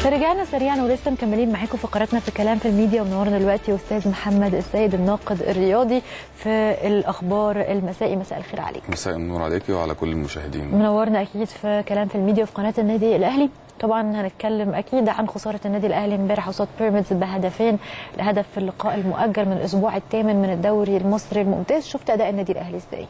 فرجعنا سريعا ولسه مكملين معاكم فقراتنا في كلام في الميديا ومنورنا دلوقتي استاذ محمد السيد الناقد الرياضي في الاخبار المسائي مساء الخير عليك مساء النور عليكي وعلى كل المشاهدين منورنا اكيد في كلام في الميديا وفي قناه النادي الاهلي طبعا هنتكلم اكيد عن خساره النادي الاهلي امبارح قصاد بيراميدز بهدفين الهدف في اللقاء المؤجل من الاسبوع الثامن من الدوري المصري الممتاز شفت اداء النادي الاهلي ازاي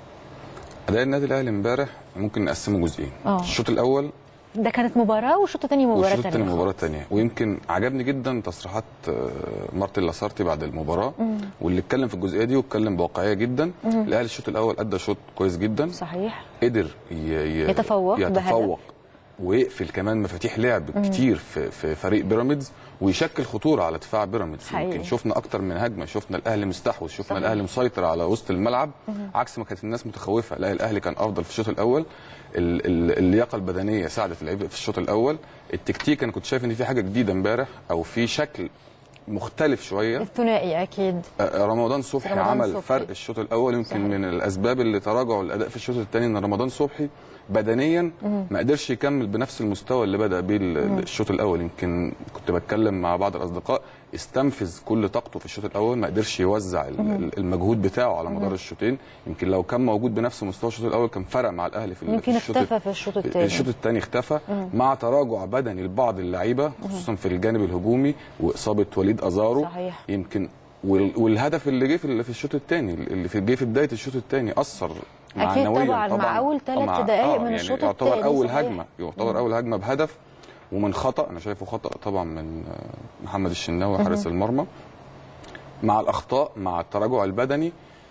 اداء النادي الاهلي امبارح ممكن نقسمه جزئين آه. الشوط الاول ده كانت مباراه والشوط الثاني مباراه والشوط ثانيه الثاني مباراه ثانيه ويمكن عجبني جدا تصريحات آه، مارتن لاسارتي بعد المباراه واللي اتكلم في الجزئيه دي واتكلم بواقعيه جدا الاهلي الشوط الاول ادى شوط كويس جدا صحيح قدر ي... ي... يتفوق يتفوق ويقفل كمان مفاتيح لعب كتير في في فريق بيراميدز ويشكل خطوره على دفاع بيراميدز حقيقي. يمكن شفنا اكتر من هجمه شفنا الاهلي مستحوذ شفنا صحيح. الاهلي مسيطر على وسط الملعب عكس ما كانت الناس متخوفه لا الاهلي كان افضل في الشوط الاول ال- ال- اللياقه البدنيه ساعدت اللعيبه في الشوط الاول التكتيك انا كنت شايف ان في حاجه جديده امبارح او في شكل مختلف شويه الثنائي اكيد رمضان صبحي رمضان عمل صبحي. فرق الشوط الاول يمكن صحيح. من الاسباب اللي تراجعوا الاداء في الشوط الثاني ان رمضان صبحي بدنيا ما قدرش يكمل بنفس المستوى اللي بدا بيه ال- الشوط الاول يمكن كنت بتكلم مع بعض الاصدقاء استنفذ كل طاقته في الشوط الاول ما قدرش يوزع ال- ال- المجهود بتاعه على مدار الشوطين يمكن لو كان موجود بنفس مستوى الشوط الاول كان فرق مع الاهلي في ال- يمكن في الشوط اختفى في الشوط الثاني الشوط الثاني اختفى مع تراجع بدني لبعض اللعيبه خصوصا في الجانب الهجومي واصابه وليد ازارو صحيح. يمكن وال- والهدف اللي جه في في الشوط الثاني اللي في جه في بدايه الشوط الثاني اثر أكيد معنويا طبعاً، مع أول ثلاث مع- دقايق من يعني الشوط يعتبر التاني، اول صحيح. هجمه يعتبر اول هجمه بهدف ومن خطا انا شايفه خطا طبعا من آه، محمد الشناوي حارس المرمى مع الاخطاء مع التراجع البدني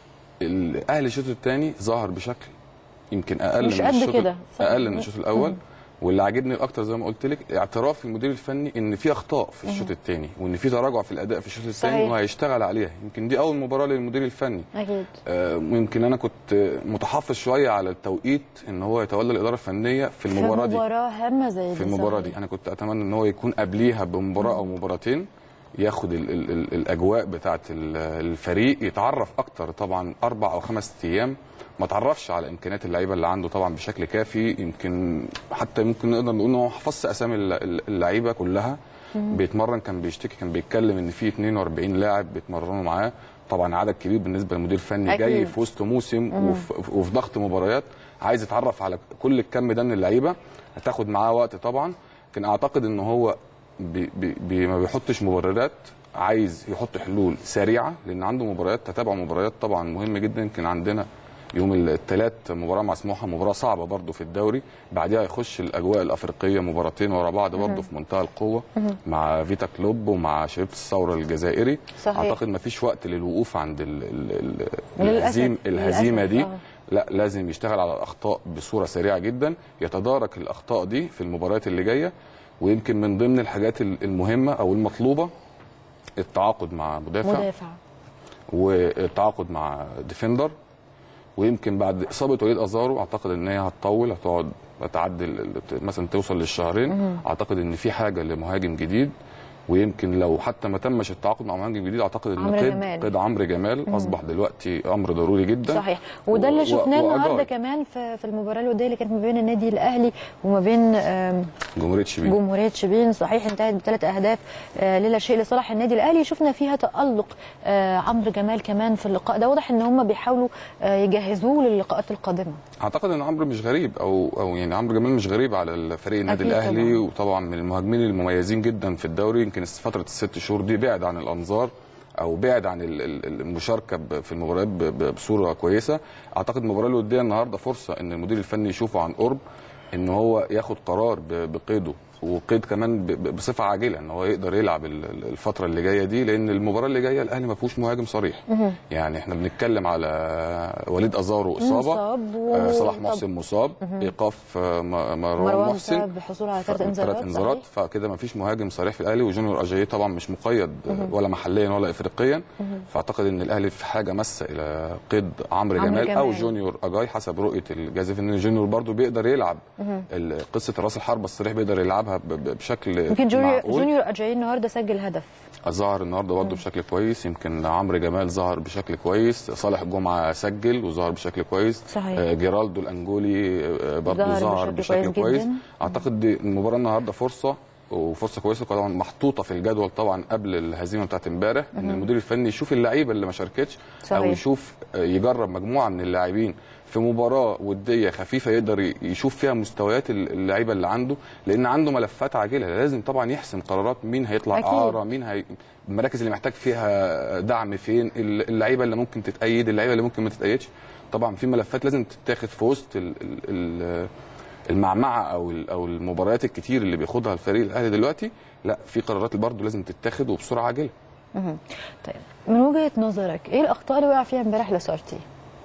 الاهلي الشوط الثاني ظهر بشكل يمكن اقل مش من قد الشوط كده. اقل من الشوط الاول واللي عاجبني الاكتر زي ما قلت لك اعتراف المدير الفني ان في اخطاء في الشوط الثاني وان في تراجع في الاداء في الشوط الثاني صحيح. وهيشتغل عليها يمكن دي اول مباراه للمدير الفني اكيد آه، يمكن انا كنت متحفظ شويه على التوقيت ان هو يتولى الاداره الفنيه في المباراه في دي مباراه هامه زي دي في المباراه صحيح. دي انا كنت اتمنى ان هو يكون قبليها بمباراه او مباراتين ياخد ال ال ال الاجواء بتاعه ال- الفريق يتعرف اكتر طبعا اربع او خمس ايام ما تعرفش على امكانيات اللعيبه اللي عنده طبعا بشكل كافي يمكن حتى ممكن نقدر نقول ان هو حفظ اسامي الل- الل- اللعيبه كلها بيتمرن كان بيشتكي كان بيتكلم ان في 42 لاعب بيتمرنوا معاه طبعا عدد كبير بالنسبه للمدير الفني أكيد. جاي في وسط موسم وفي, وفي ضغط مباريات عايز يتعرف على كل الكم ده من اللعيبه هتاخد معاه وقت طبعا لكن اعتقد ان هو بي بي بي ما بيحطش مبررات عايز يحط حلول سريعه لان عنده مباريات تتابع مباريات طبعا مهم جدا يمكن عندنا يوم الثلاث مباراه مع سموحه مباراه صعبه برضو في الدوري بعدها يخش الاجواء الافريقيه مباراتين ورا بعض برضو في منتهى القوه مع فيتا كلوب ومع شبيبه الثوره الجزائري صحيح. اعتقد ما فيش وقت للوقوف عند ال ال ال للأسف. الهزيم الهزيمه للأسف، دي آه. لا لازم يشتغل على الاخطاء بصوره سريعه جدا يتدارك الاخطاء دي في المباريات اللي جايه ويمكن من ضمن الحاجات ال- المهمه او المطلوبه التعاقد مع مدافع, مدافع والتعاقد مع ديفندر ويمكن بعد اصابه وليد ازارو اعتقد ان هي هتطول هتقعد تعدي ال- ال- مثلا توصل للشهرين اعتقد ان في حاجه لمهاجم جديد ويمكن لو حتى ما تمش التعاقد مع مهاجم جديد اعتقد ان عمرو قيد جمال. قيد عمرو جمال اصبح دلوقتي امر ضروري جدا صحيح وده اللي و- شفناه و- النهارده وأجاي. كمان في في المباراه الوديه اللي كانت ما بين النادي الاهلي وما بين آم، جمهوريه شبين جمهوريه شبين صحيح انتهت بثلاث اهداف آه، للا شيء لصالح النادي الاهلي شفنا فيها تالق آه، عمرو جمال كمان في اللقاء ده واضح ان هم بيحاولوا آه، يجهزوه للقاءات القادمه اعتقد ان عمرو مش غريب او او يعني عمرو جمال مش غريب على الفريق النادي أكيد الاهلي طبعاً. وطبعا من المهاجمين المميزين جدا في الدوري يمكن فتره الست شهور دي بعد عن الانظار او بعد عن ال- ال- المشاركه ب- في المباريات ب- ب- بصوره كويسه اعتقد المباراه الوديه النهارده فرصه ان المدير الفني يشوفه عن قرب ان هو ياخد قرار ب- بقيده وقيد كمان ب- ب- بصفه عاجله ان هو يقدر يلعب ال- ال- الفتره اللي جايه دي لان المباراه اللي جايه الاهلي ما فيهوش مهاجم صريح يعني احنا بنتكلم على وليد ازارو اصابه مصاب و- آه، صلاح طب- محسن مصاب ايقاف آه، م- مروان مروان محسن بسبب الحصول على ثلاث ف- انذارات ثلاث انذارات صحيح. فكده ما فيش مهاجم صريح في الاهلي وجونيور اجاييه طبعا مش مقيد آه، ولا محليا ولا افريقيا فاعتقد ان الاهلي في حاجه ماسه الى قيد عمرو عمرو جمال, او جمال. جونيور اجاي حسب رؤيه الجهاز الفني جونيور برضو بيقدر يلعب ال- قصه راس الحربه الصريح بيقدر يلعبها ب- ب- بشكل يمكن جونيور معقول. جونيور اجاي النهارده سجل هدف ظهر النهارده برضه بشكل كويس يمكن عمرو جمال ظهر بشكل كويس صالح جمعه سجل وظهر بشكل كويس صحيح. آه، جيرالدو الانجولي آه، برضه ظهر ظهر بشكل بشكل كويس كويس جداً. اعتقد دي المباراه النهارده فرصه وفرصه كويسه طبعا محطوطه في الجدول طبعا قبل الهزيمه بتاعت امبارح ان المدير الفني يشوف اللعيبه اللي ما شاركتش او صحيح. يشوف آه، يجرب مجموعه من اللاعبين في مباراه وديه خفيفه يقدر ي- يشوف فيها مستويات ال- اللعيبه اللي عنده لان عنده ملفات عاجله لازم طبعا يحسم قرارات مين هيطلع أكيد. اعاره مين هي المراكز اللي محتاج فيها دعم فين ال- اللعيبه اللي ممكن تتأيد اللعيبه اللي ممكن ما تتأيدش طبعا في ملفات لازم تتاخد في وسط ال ال ال المعمعه او ال- او المباريات الكتير اللي بياخدها الفريق الاهلي دلوقتي لا في قرارات برضه لازم تتاخد وبسرعه عاجله طيب من وجهه نظرك ايه الاخطاء اللي وقع فيها امبارح لاسارتي؟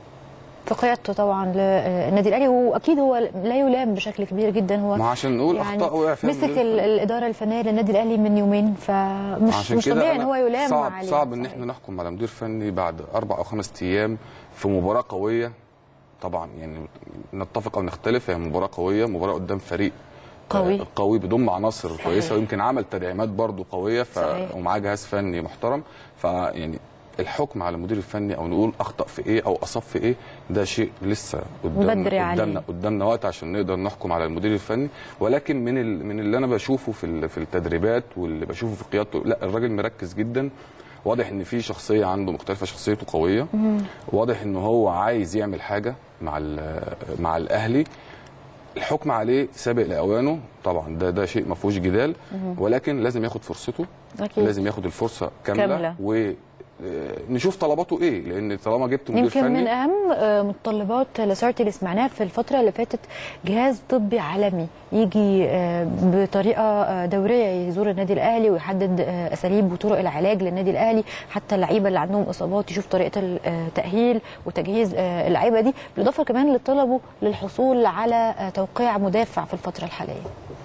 في قيادته طبعا للنادي الاهلي واكيد هو لا يلام بشكل كبير جدا هو ما عشان نقول اخطاء وقع فيها مسك المدير ال- الفني. الاداره الفنيه للنادي الاهلي من يومين فمش عشان مش كده طبيعي ان أنا هو يلام صعب عليه صعب ان صحيح. احنا نحكم على مدير فني بعد اربع او خمس ايام في مباراه قويه طبعا يعني نتفق او نختلف هي مباراه قويه مباراه قدام فريق قوي. آه، قوي بضم عناصر صحيح. كويسه ويمكن عمل تدعيمات برضو قويه ف... صحيح. ومعاه جهاز فني محترم فيعني الحكم على المدير الفني او نقول اخطا في ايه او اصاب في ايه ده شيء لسه قدامنا بدري عليه. قدامنا قدامنا وقت عشان نقدر نحكم على المدير الفني ولكن من ال... من اللي انا بشوفه في ال... في التدريبات واللي بشوفه في قيادته لا الراجل مركز جدا واضح ان في شخصيه عنده مختلفه شخصيته قويه واضح ان هو عايز يعمل حاجه مع ال... مع الاهلي الحكم عليه سابق لاوانه طبعا ده ده شيء ما فيهوش جدال ولكن لازم ياخد فرصته أكيد. لازم ياخد الفرصه كامله, كاملة. و آه، نشوف طلباته ايه لان طالما جبت مدير يمكن من فني اهم آه، متطلبات لاسارتي اللي سمعناها في الفتره اللي فاتت جهاز طبي عالمي يجي آه، بطريقه آه، دوريه يزور النادي الاهلي ويحدد آه، اساليب وطرق العلاج للنادي الاهلي حتى اللعيبه اللي عندهم اصابات يشوف طريقه التاهيل وتجهيز آه، اللعيبه دي بالاضافه كمان لطلبه للحصول على آه، توقيع مدافع في الفتره الحاليه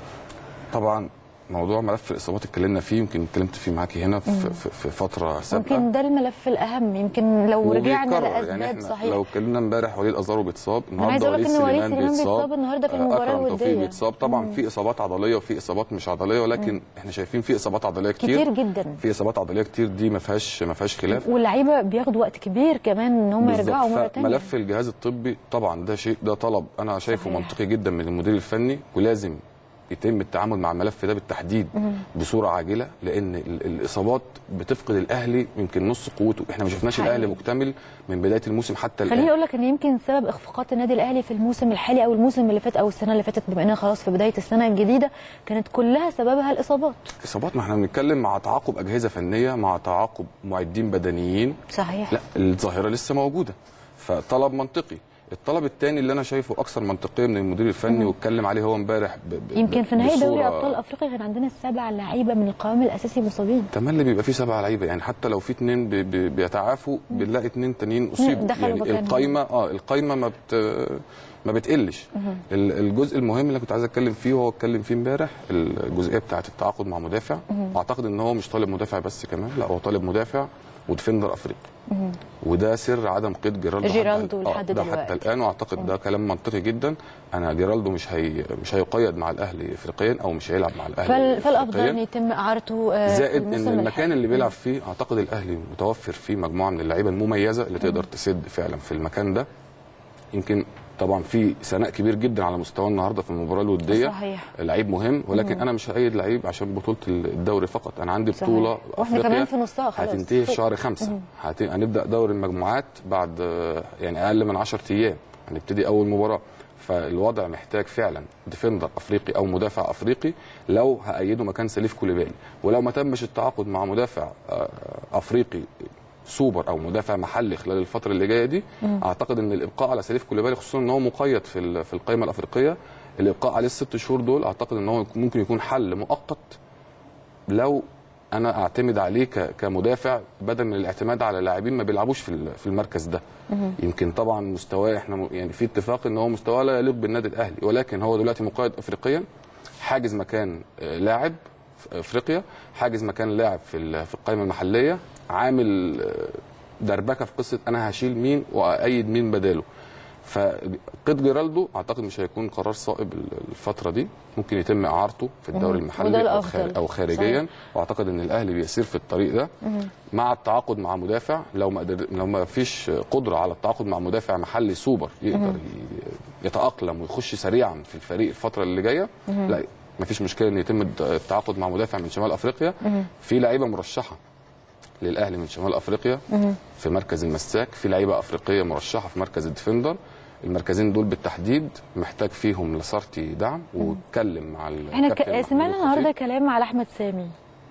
طبعا موضوع ملف الاصابات اتكلمنا فيه يمكن اتكلمت فيه معاكي هنا في, في, في فتره سابقه يمكن ده الملف الاهم يمكن لو رجعنا وبيتكرر. لاسباب يعني احنا صحيح لو اتكلمنا امبارح وليد ازارو بيتصاب عايز النهارده أقول لك وليد إن وليد سليمان سليمان بيتصاب بيتصاب النهاردة في آه، المباراة أكرم توفيق الودية. بيتصاب طبعا في اصابات عضليه وفي اصابات مش عضليه ولكن احنا شايفين في اصابات عضليه كتير كتير جدا في اصابات عضليه كتير دي ما فيهاش ما فيهاش خلاف واللعيبه بياخدوا وقت كبير كمان ان هم بالظبط. يرجعوا مره ثانيه فملف الجهاز الطبي طبعا ده شيء ده طلب انا شايفه صحيح. منطقي جدا من المدير الفني ولازم يتم التعامل مع الملف ده بالتحديد بصوره عاجله لان ال- الاصابات بتفقد الاهلي يمكن نص قوته احنا ما شفناش حقيقي. الاهلي مكتمل من بدايه الموسم حتى خليني الان اقول لك ان يمكن سبب اخفاقات النادي الاهلي في الموسم الحالي او الموسم اللي فات او السنه اللي فاتت بما اننا خلاص في بدايه السنه الجديده كانت كلها سببها الاصابات اصابات ما احنا بنتكلم مع تعاقب اجهزه فنيه مع تعاقب معدين بدنيين صحيح لا الظاهره لسه موجوده فطلب منطقي الطلب الثاني اللي انا شايفه اكثر منطقيه من المدير الفني واتكلم عليه هو امبارح ب- ب- يمكن في نهائي دوري بصورة- ابطال افريقيا كان عندنا سبع لعيبه من القوام الاساسي مصابين تملي بيبقى فيه سبع لعيبه يعني حتى لو في اثنين بي بي بيتعافوا بنلاقي اثنين تانيين اصيبوا دخلوا يعني مكانهم. القايمه اه القايمه ما بت ما بتقلش ال- الجزء المهم اللي كنت عايز اتكلم فيه وهو اتكلم فيه امبارح الجزئيه بتاعه التعاقد مع مدافع واعتقد ان هو مش طالب مدافع بس كمان لا هو طالب مدافع وديفندر افريقي وده سر عدم قيد جيرالدو جيرالدو حتى- آه، لحد ده دلوقتي. حتى الان واعتقد ده كلام منطقي جدا انا جيرالدو مش هي مش هيقيد مع الاهلي افريقيا او مش هيلعب مع الاهلي فال... فالافضل إفريقياً. ان يتم اعارته آه، في زائد ان الموسم المكان الحالي. اللي بيلعب فيه اعتقد الاهلي متوفر فيه مجموعه من اللعيبه المميزه اللي تقدر تسد فعلا في المكان ده يمكن طبعا في ثناء كبير جدا على مستوى النهارده في المباراه الوديه صحيح. لعيب مهم ولكن انا مش هأيد لعيب عشان بطوله الدوري فقط انا عندي صحيح. بطوله وإحنا أفريقيا كمان في نصها خلاص. هتنتهي في شهر خمسة هت... هنبدا دوري المجموعات بعد آه، يعني اقل من 10 ايام هنبتدي اول مباراه فالوضع محتاج فعلا ديفندر افريقي او مدافع افريقي لو هأيده مكان سليف كوليبالي ولو ما تمش التعاقد مع مدافع آه، افريقي سوبر او مدافع محلي خلال الفتره اللي جايه دي اعتقد ان الابقاء على سليف كوليبالي خصوصا ان هو مقيد في ال- في القائمه الافريقيه الابقاء عليه الست شهور دول اعتقد ان هو ممكن يكون حل مؤقت لو انا اعتمد عليه ك- كمدافع بدل من الاعتماد على لاعبين ما بيلعبوش في ال- في المركز ده يمكن طبعا مستواه احنا م- يعني في اتفاق ان هو مستواه لا يليق بالنادي الاهلي ولكن هو دلوقتي مقيد افريقيا حاجز مكان آه، لاعب في افريقيا حاجز مكان لاعب في ال- في القائمه المحليه عامل آه، دربكه في قصه انا هشيل مين وايد مين بداله فقيد جيرالدو اعتقد مش هيكون قرار صائب الفتره دي ممكن يتم اعارته في الدوري وده المحلي أو, الأفضل. خار او خارجيا صحيح. واعتقد ان الاهلي بيسير في الطريق ده مع التعاقد مع مدافع لو ما قدر لو ما فيش قدره على التعاقد مع مدافع محلي سوبر يقدر ي- يتاقلم ويخش سريعا في الفريق الفتره اللي جايه لا مفيش مشكله ان يتم الد- التعاقد مع مدافع من شمال افريقيا في لعيبه مرشحه للاهلي من شمال افريقيا في مركز المساك في لعيبه افريقيه مرشحه في مركز الديفندر المركزين دول بالتحديد محتاج فيهم لاسارتي دعم واتكلم مع احنا الكابتن ك... محمود سمعنا الخطيب، النهارده كلام على احمد سامي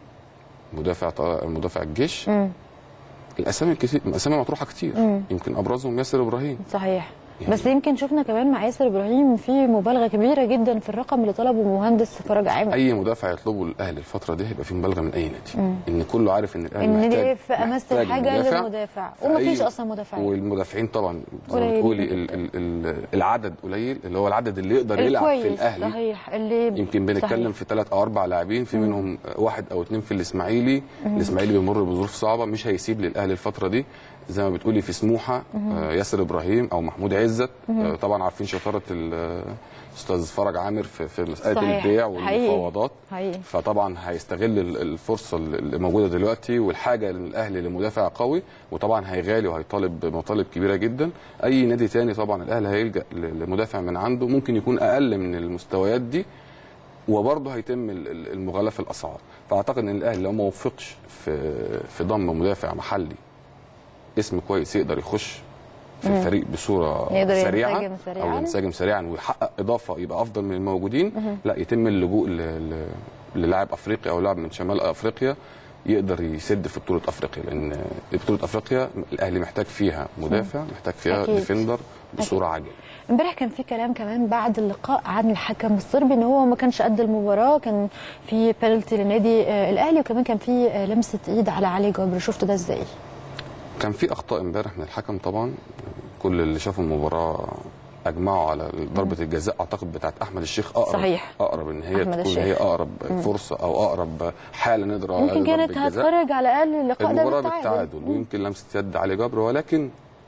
مدافع ط- مدافع الجيش مم. الاسامي كتير الاسامي مطروحه كتير يمكن ابرزهم ياسر ابراهيم صحيح يعني- بس يمكن شفنا كمان مع ياسر ابراهيم في مبالغه كبيره جدا في الرقم اللي طلبه مهندس فرج عامر اي مدافع يطلبه الاهلي الفتره دي هيبقى في مبالغه من اي نادي ان كله عارف ان الاهلي ان محتاج دي في امس محتاج الحاجه مدافع. للمدافع في ومفيش أي- اصلا مدافعين والمدافعين طبعا زي ما قليلين بتقولي جداً. ال- ال- ال- العدد قليل اللي هو العدد اللي يقدر يلعب في الكويس، الاهلي صحيح اللي يمكن بنتكلم صحيح. في ثلاث او اربع لاعبين في منهم واحد او اثنين في الاسماعيلي الاسماعيلي بيمر بظروف صعبه مش هيسيب للاهلي الفتره دي زي ما بتقولي في سموحه آه، ياسر ابراهيم او محمود عزت آه، طبعا عارفين شطاره ال- الاستاذ فرج عامر في في مساله صحيح. البيع حقيقي. والمفاوضات حقيقي. فطبعا هيستغل ال- الفرصه اللي موجوده دلوقتي والحاجه للاهلي لمدافع قوي وطبعا هيغالي وهيطالب بمطالب كبيره جدا اي نادي تاني طبعا الاهلي هيلجا ل- لمدافع من عنده ممكن يكون اقل من المستويات دي وبرضه هيتم ال- ال- المغالاه في الاسعار فاعتقد ان الاهلي لو ما وفقش في في ضم مدافع محلي اسم كويس يقدر يخش في الفريق بصوره يقدر سريعه ينسجم سريعاً. او ينسجم سريعا ويحقق اضافه يبقى افضل من الموجودين لا يتم اللجوء ل- ل- للاعب افريقي او لاعب من شمال افريقيا يقدر يسد في بطوله افريقيا لان بطوله افريقيا الاهلي محتاج فيها مدافع محتاج فيها أكيد. ديفندر بصوره عاجله امبارح كان في كلام كمان بعد اللقاء عن الحكم الصربي ان هو ما كانش قد المباراه كان في بينالتي للنادي آه، الاهلي وكمان كان في آه، لمسه ايد على علي جبر شفت ده ازاي؟ كان في اخطاء امبارح من الحكم طبعا كل اللي شافوا المباراه اجمعوا على ضربه الجزاء اعتقد بتاعت احمد الشيخ اقرب صحيح. اقرب ان هي أحمد تكون الشيخ. هي اقرب فرصه او اقرب حاله نقدر على ممكن ضربة كانت الجزاء. هتخرج على الاقل اللقاء ده المباراه بالتعادل بالتعادل ويمكن لمسه يد علي جبر ولكن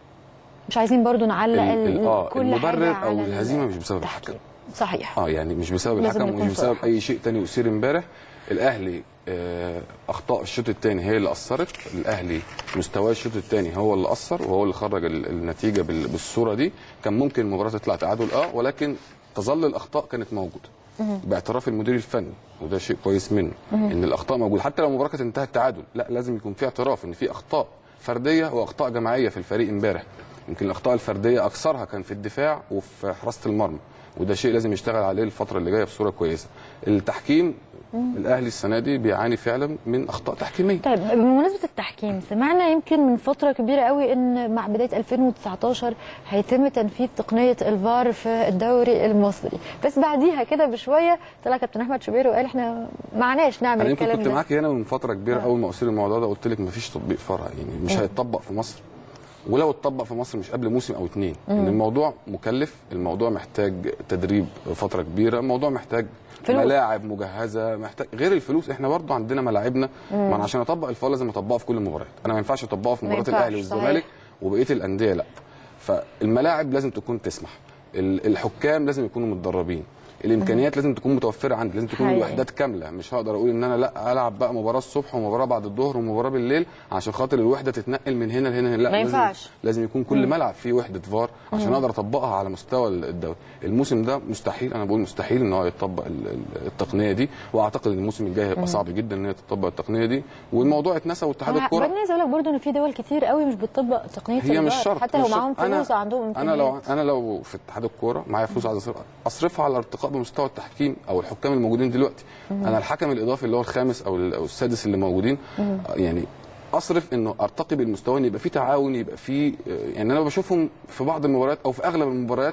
مش عايزين برضو نعلق ال- ال- ال- آه، كل المبرر حاجة أو على الهزيمة مش بسبب التحكيم. الحكم. صحيح اه يعني مش بسبب لازم الحكم نكون ومش بسبب صراحة. اي شيء تاني اثير امبارح الاهلي آه، اخطاء الشوط الثاني هي اللي اثرت الاهلي مستواه الشوط الثاني هو اللي اثر وهو اللي خرج ال- النتيجه بال- بالصوره دي كان ممكن المباراه تطلع تعادل اه ولكن تظل الاخطاء كانت موجوده باعتراف المدير الفني وده شيء كويس منه ان الاخطاء موجوده حتى لو المباراه كانت انتهت تعادل لا لازم يكون في اعتراف ان في اخطاء فرديه واخطاء جماعيه في الفريق امبارح يمكن الاخطاء الفرديه اكثرها كان في الدفاع وفي حراسه المرمى وده شيء لازم يشتغل عليه الفتره اللي جايه بصوره كويسه التحكيم الاهلي السنه دي بيعاني فعلا من اخطاء تحكيميه طيب بمناسبه التحكيم سمعنا يمكن من فتره كبيره قوي ان مع بدايه 2019 هيتم تنفيذ تقنيه الفار في الدوري المصري بس بعديها كده بشويه طلع كابتن احمد شوبير وقال احنا معناش نعمل انا يمكن الكلام كنت ده معاك هنا من فتره كبيره آه. اول ما اثير الموضوع ده قلت لك مفيش تطبيق فرع يعني مش هيتطبق في مصر ولو اتطبق في مصر مش قبل موسم او اتنين ان الموضوع مكلف الموضوع محتاج تدريب فتره كبيره الموضوع محتاج فلوس. ملاعب مجهزه محتاج غير الفلوس احنا برضو عندنا ملاعبنا ما انا عشان اطبق الفار لازم اطبقه في كل المباريات انا ما ينفعش اطبقه في ما مباراه ينفعش، الاهلي والزمالك صحيح. وبقيه الانديه لا فالملاعب لازم تكون تسمح ال- الحكام لازم يكونوا متدربين الامكانيات لازم تكون متوفره عندي لازم تكون حقيقي. الوحدات كامله مش هقدر اقول ان انا لا العب بقى مباراه الصبح ومباراه بعد الظهر ومباراه بالليل عشان خاطر الوحده تتنقل من هنا لهنا لا ما لازم ينفعش. لازم يكون كل ملعب فيه وحده فار عشان اقدر اطبقها على مستوى الدوري الموسم ده مستحيل انا بقول مستحيل ان هو يطبق ال- ال- التقنيه دي واعتقد ان الموسم الجاي هيبقى صعب جدا ان هي تطبق التقنيه دي والموضوع اتنسى واتحاد الكره بعدين عايز اقول لك برضه ان في دول كتير قوي مش بتطبق تقنيه هي مش الفار، شرط حتى مش لو شرط. معاهم أنا- فلوس وعندهم انا لو امكانيات انا لو في اتحاد الكوره معايا فلوس عايز أصرف- اصرفها على ارتقاء بمستوى التحكيم او الحكام الموجودين دلوقتي انا الحكم الاضافي اللي هو الخامس او ال- أو السادس اللي موجودين يعني اصرف انه ارتقي بالمستوى ان يبقى في تعاون يبقى في يعني انا بشوفهم في بعض المباريات او في اغلب المباريات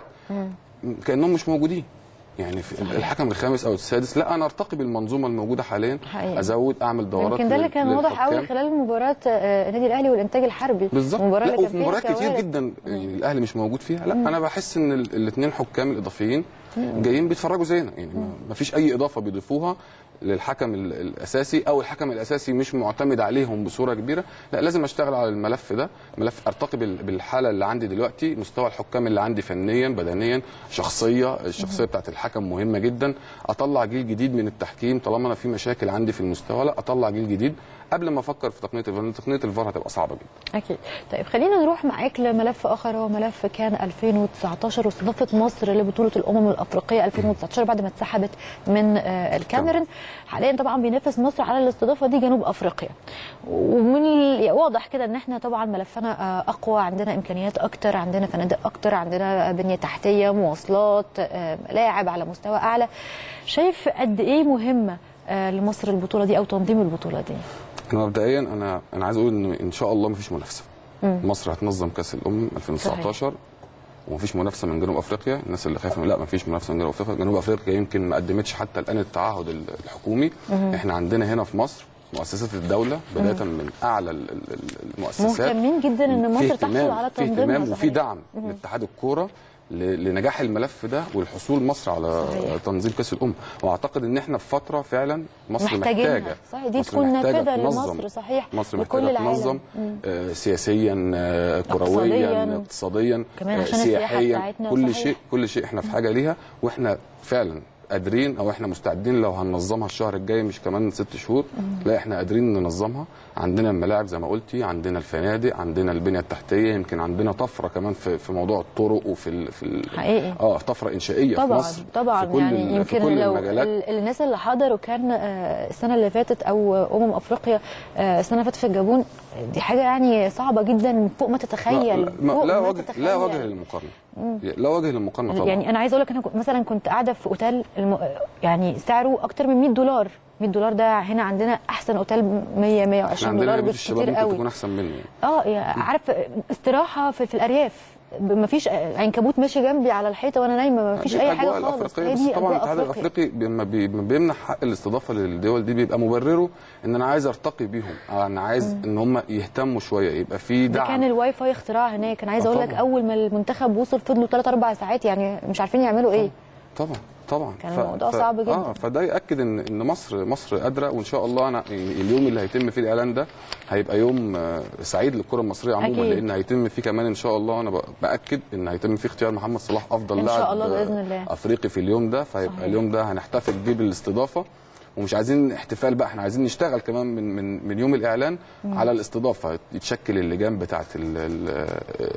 كانهم مش موجودين يعني في الحكم الخامس او السادس لا انا ارتقي بالمنظومه الموجوده حاليا حقيقي. ازود اعمل دورات يمكن ده اللي لل- كان واضح قوي للحكام. خلال مباراه آه، النادي الاهلي والانتاج الحربي بالظبط المباراه لا اللي كان وفي فيها مباريات كتير كوارث. جدا يعني الاهلي مش موجود فيها لا انا بحس ان الاثنين حكام الاضافيين جايين بيتفرجوا زينا يعني ما- ما فيش اي اضافه بيضيفوها للحكم ال- الاساسي او الحكم الاساسي مش معتمد عليهم بصوره كبيره لا لازم اشتغل على الملف ده ملف ارتقي بال- بالحاله اللي عندي دلوقتي مستوى الحكام اللي عندي فنيا بدنيا شخصيه الشخصيه بتاعت الحكم مهمه جدا اطلع جيل جديد من التحكيم طالما انا في مشاكل عندي في المستوى لا اطلع جيل جديد قبل ما افكر في تقنيه الفار لأن تقنيه الفار هتبقى صعبه جدا اكيد طيب خلينا نروح معاك لملف اخر هو ملف كان 2019 واستضافه مصر لبطوله الامم الافريقيه 2019 بعد ما اتسحبت من آه، الكاميرون حاليا طبعا بينافس مصر على الاستضافه دي جنوب افريقيا ومن ال- واضح كده ان احنا طبعا ملفنا آه، اقوى عندنا امكانيات اكتر عندنا فنادق اكتر عندنا بنيه تحتيه مواصلات آه، ملاعب على مستوى اعلى شايف قد ايه مهمه آه، لمصر البطوله دي او تنظيم البطوله دي انا مبدئيا انا انا عايز اقول ان ان شاء الله مفيش منافسه مصر هتنظم كاس الامم 2019 ومفيش منافسه من جنوب افريقيا الناس اللي خايفه لا مفيش منافسه من جنوب افريقيا جنوب افريقيا يمكن ما قدمتش حتى الان التعهد ال- الحكومي احنا عندنا هنا في مصر مؤسسات الدوله بدايه من اعلى ال- ال- ال- المؤسسات مهتمين جدا ان في مصر تحصل اهتمام- على في تنظيمها اهتمام وفي صحيح. دعم من اتحاد الكوره ل- لنجاح الملف ده والحصول مصر على صحيح. تنظيم كاس الامم واعتقد ان احنا في فتره فعلا مصر محتاجينها محتاجه صحيح دي مصر تكون محتاجة نافذه تنظم. لمصر صحيح مصر لكل محتاجه العالم تنظم مم. آه، سياسيا آه، اقتصادياً. كرويا اقتصاديا كمان آه، عشان السياحة سياحيا بتاعتنا، كل صحيح. شيء كل شيء احنا في حاجه ليها واحنا فعلا قادرين او احنا مستعدين لو هننظمها الشهر الجاي مش كمان ست شهور لا احنا قادرين ننظمها عندنا الملاعب زي ما قلتي عندنا الفنادق عندنا البنيه التحتيه يمكن عندنا طفره كمان في في موضوع الطرق وفي ال في ال حقيقي. اه طفره انشائيه طبعا في مصر طبعا في كل يعني ال- في يمكن كل لو المجالات ال- الناس اللي حضروا كان آه، السنه اللي فاتت او امم افريقيا آه، السنه اللي فاتت في الجابون دي حاجه يعني صعبه جدا فوق ما تتخيل لا, ما- فوق لا ما وجه تتخيل. لا وجه للمقارنه لا وجه للمقارنه طبعا يعني انا عايزه اقول لك انا كنت- مثلا كنت قاعده في اوتيل الم... يعني سعره اكتر من 100 دولار 100 دولار ده هنا عندنا احسن اوتيل 100 احنا 120 عندنا دولار بيت بس الشباب كتير ممكن قوي تكون احسن مني يعني. اه يعني عارف استراحه في, في الارياف ما فيش عنكبوت ماشي جنبي على الحيطه وانا نايمه ما فيش دي اي حاجه الأجواء خالص الافريقيه هي بس دي طبعا أجواء الاتحاد أفريقيا. الافريقي لما بي- لما بيمنح حق الاستضافه للدول دي بيبقى مبرره ان انا عايز ارتقي بيهم أو انا عايز ان هم يهتموا شويه يبقى في ده دعم كان الواي فاي اختراع هناك انا عايزه آه اقول لك طبعاً. اول ما المنتخب وصل فضلوا 3 4 ساعات يعني مش عارفين يعملوا ايه طبعا طبعا كان الموضوع صعب جدا. اه فده ياكد ان ان مصر مصر قادره وان شاء الله انا يعني اليوم اللي هيتم فيه الاعلان ده هيبقى يوم آه، سعيد للكره المصريه عموما أكيد. لان هيتم فيه كمان ان شاء الله انا ب- باكد ان هيتم فيه اختيار محمد صلاح افضل إن شاء لاعب الله بإذن آه، الله. افريقي في اليوم ده فهيبقى صحيح. اليوم ده هنحتفل بيه بالاستضافه ومش عايزين احتفال بقى احنا عايزين نشتغل كمان من من من يوم الاعلان على الاستضافه يتشكل اللجان بتاعه ال- ال-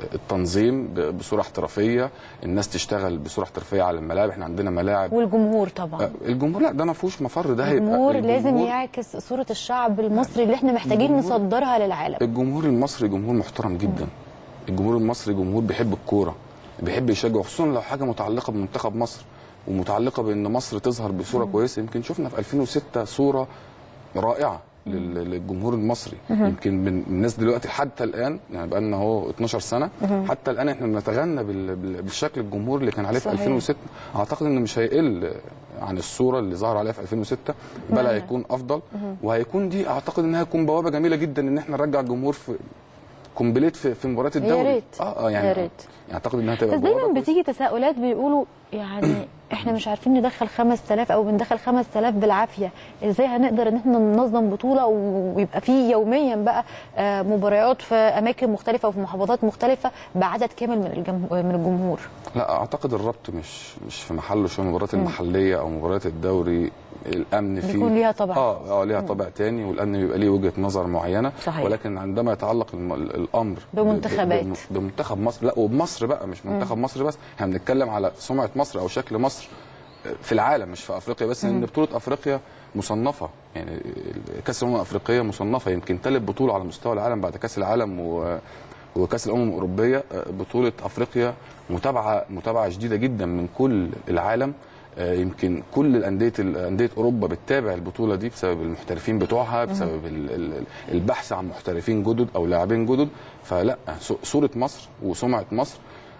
التنظيم ب- بصوره احترافيه الناس تشتغل بصوره احترافيه على الملاعب احنا عندنا ملاعب والجمهور طبعا آه، الجمهور لا ده ما فيهوش مفر ده هيبقى الجمهور لازم الجمهور- يعكس صوره الشعب المصري اللي احنا محتاجين الجمهور- نصدرها للعالم الجمهور المصري جمهور محترم جدا الجمهور المصري جمهور بيحب الكوره بيحب يشجع خصوصا لو حاجه متعلقه بمنتخب مصر ومتعلقه بان مصر تظهر بصوره كويسه يمكن شفنا في 2006 صوره رائعه لل- للجمهور المصري يمكن من الناس دلوقتي حتى الان يعني بقى لنا اهو 12 سنه حتى الان احنا بنتغنى بال- بال- بالشكل الجمهور اللي كان عليه في صحيح. 2006 اعتقد انه مش هيقل عن الصوره اللي ظهر عليها في 2006 بل نعم. هيكون افضل وهيكون دي اعتقد انها هتكون بوابه جميله جدا ان احنا نرجع الجمهور في كومبليت في في مباريات يا الدوري ريت. اه اه يعني يا ريت. يعني اعتقد انها تبقى بس دايما بوابة بتيجي تساؤلات بيقولوا يعني احنا مش عارفين ندخل 5000 او بندخل 5000 بالعافيه ازاي هنقدر ان احنا ننظم بطوله ويبقى في يوميا بقى آه، مباريات في اماكن مختلفه وفي محافظات مختلفه بعدد كامل من الجمهور من الجمهور لا اعتقد الربط مش مش في محله شويه المباريات المحليه او مباريات الدوري الامن فيه بيكون ليها طبع. اه اه ليها طابع تاني والامن بيبقى ليه وجهه نظر معينه صحيح. ولكن عندما يتعلق الم- ال- الامر ب- بمنتخبات. ب- ب- بمنتخب مصر لا وبمصر بقى مش منتخب مصر بس احنا بنتكلم على سمعه مصر او شكل مصر في العالم مش في افريقيا بس ان بطوله افريقيا مصنفه يعني كاس الامم الافريقيه مصنفه يمكن ثالث بطوله على مستوى العالم بعد كاس العالم و وكاس الامم الاوروبيه بطوله افريقيا متابعه متابعه شديده جدا من كل العالم آه، يمكن كل الانديه انديه اوروبا بتتابع البطوله دي بسبب المحترفين بتوعها بسبب ال- ال- البحث عن محترفين جدد او لاعبين جدد فلا ص- صوره مصر وسمعه مصر